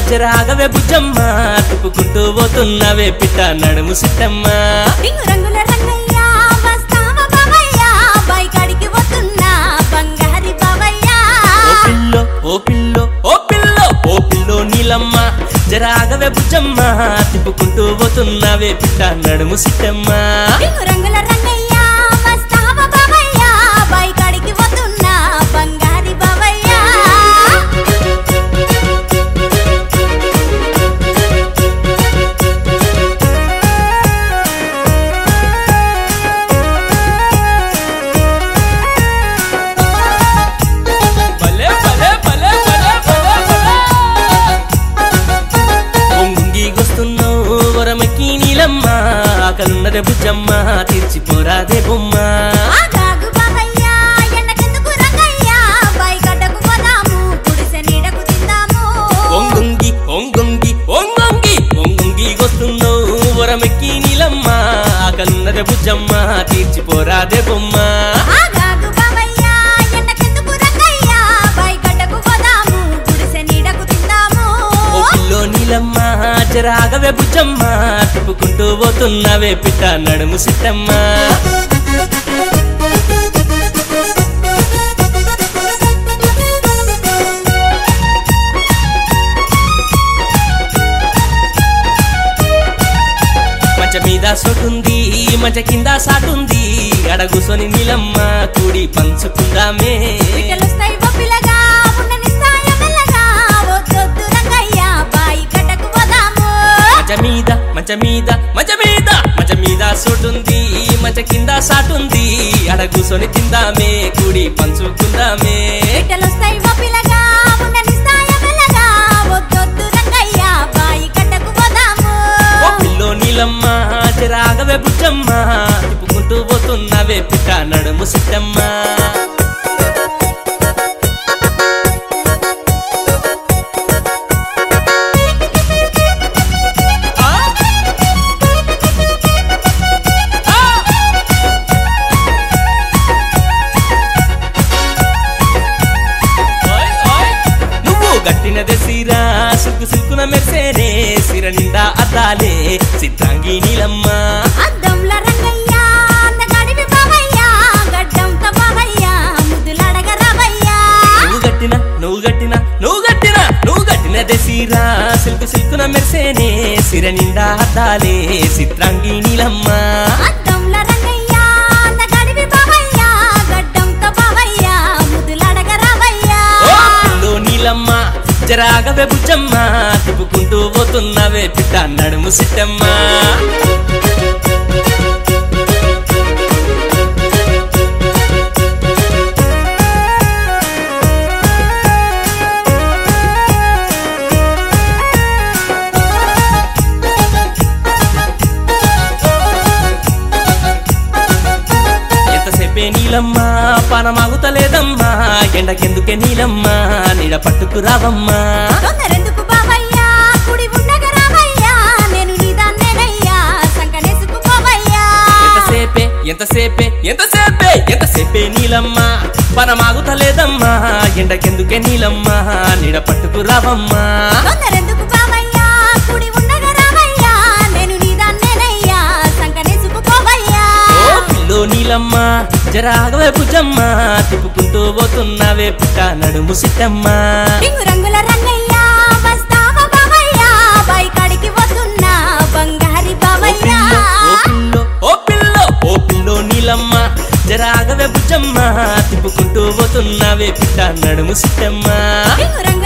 జరాగవే బుజ్జమ్మ తిప్పుకుంటూ పోతున్నవే పిట్ట నడుము సిట్టమ్మ రింగు రంగుల రంగయ్య వస్తావా బావయ్య బైకాడికి వస్తున్నా బంగారి బావయ్య ఓ పిల్లో ఓ పిల్లో ఓ పిల్లో ఓ పిల్లో నీలమ్మ జరాగవే బుజ్జమ్మ తిప్పుకుంటూ పోతున్నవే పిట్ట నడుము సిట్టమ్మ రింగు రంగుల రంగయ్య వస్తావా బావయ్య బైకాడికి వస్తున్నా బంగారి బావయ్య భలే భలే భలే భలే భలే భలే పొంగి వస్తున్నావు వరమకి నీలమ్మ ఆకలున్నదే బుజ్జమ్మ తీర్చిపోరాదే బొమ్మ ఆగాగు బావయ్య ఎన్నకెందుకు రంగయ్య బైకాడకు పోదాము గుడిసె నీడకు తిందాము ఒంగుంగి ఒంగుంగి ఒంగుంగి ఒంగుంగి వస్తున్నావు వరమెక్కి నీలమ్మ ఆకలున్నదే బుజ్జమ్మ తీర్చిపోరాదే బొమ్మ ఆగాగు బావయ్య ఎన్నకెందుకు రంగయ్య బైకాడకు పోదాము గుడిసె నీడకు తిందాము ఓ పిల్లో నీలమ్మ జరాగవే బుజ్జమ్మ తిప్పుకుంటూ పోతున్నవే పిట్ట నడుము సిట్టమ్మ మంచ మీద సొటుంది మంచ కింద సాటుంది అడగుసొని నీలమ్మ కూడి పంచుకుందామే పిట్టలొస్తాయి బొప్పిలగా ఉండనిస్తాయ మెల్లగా వద్దొద్దు రంగయ్య బాయి కట్టకు పోదాము మంచ మీద మంచ మీద మంచ మీద మంచ మీద సోటుంది మంచ కింద సాటుంది అడగుసొని తిందామే కూడి పంచుకుందామే పిట్టలొస్తాయి బొప్పిలగా ఉండనిస్తాయ మెల్లగా వద్దొద్దు రంగయ్య బాయి కట్టకు పోదాము ఓ పిల్లో నీలమ్మ జరాగవే బుజ్జమ్మ తిప్పుకుంటూ పోతున్నవే పిట్ట నడుము సిట్టమ్మ ఆ? ఓయ్ ఓయ్ నువ్వు గట్టినదే సీరా సిల్కు సిల్కున మెరిసేనే సిర నిండా అద్దాలే చిత్రాంగి నీలమ్మ అద్దంల రంగయ్య అందగాడివి బావయ్య గడ్డంతో బావయ్య ముద్దులాడగ రావయ్య నువ్వు గట్టిన నువ్వు గట్టిన నువ్వు గట్టిన నువ్వు గట్టినదే సీరా సిల్కు సిల్కున మెరిసేనే సిర నిండా అద్దాలే చిత్రాంగి నీలమ్మ అద్దంల రంగయ్య అందగాడివి బావయ్య గడ్డంతో బావయ్య ముద్దులాడగ రావయ్య ఓ పిల్లో నీలమ్మ జరాగవే బుజ్జమ్మ తిప్పుకుంటూ పోతున్నవే పిట్ట నడుము సిట్టమ్మ ఎంతసేపే నీలమ్మ పనమాగుతలేదమ్మా ఎండకెందుకే నీలమ్మ నీడ పట్టుకు రావమ్మా తొందరెందుకు బావయ్య కుడి ఉండగ రావయ్య నేను నీదాన్నేనయ్యా సంకనేసుకు పోవయ్యా ఎంతసేపే ఎంతసేపే ఎంతసేపే ఎంతసేపే నీలమ్మ పనమాగుతలేదమ్మా ఎండకెందుకే నీలమ్మ నీడ పట్టుకు రావమ్మా తొందరెందుకు బావయ్య కుడి ఉండగ రావయ్య నేను నీదాన్నేనయ్యా సంకనేసుకు పోవయ్యా ఓ పిల్లో నీలమ్మ జరాగవే భుజమ్మ తిప్పుకుంటూ పోతున్నవే పుట్ట నడుము సిట్టమ్మ రింగు రంగుల రంగయ్య వస్తావా బావయ్య బైకాడికి వస్తున్నా బంగారి ఓ బావయ్య పిల్లో ఓ పిల్లో ఓ పిల్లో ఓ పిల్లో నీలమ్మ జరాగవే భుజమ్మ తిప్పుకుంటూ పోతున్నవే పిట్ట నడుము సిట్టమ్మ రింగు రంగుల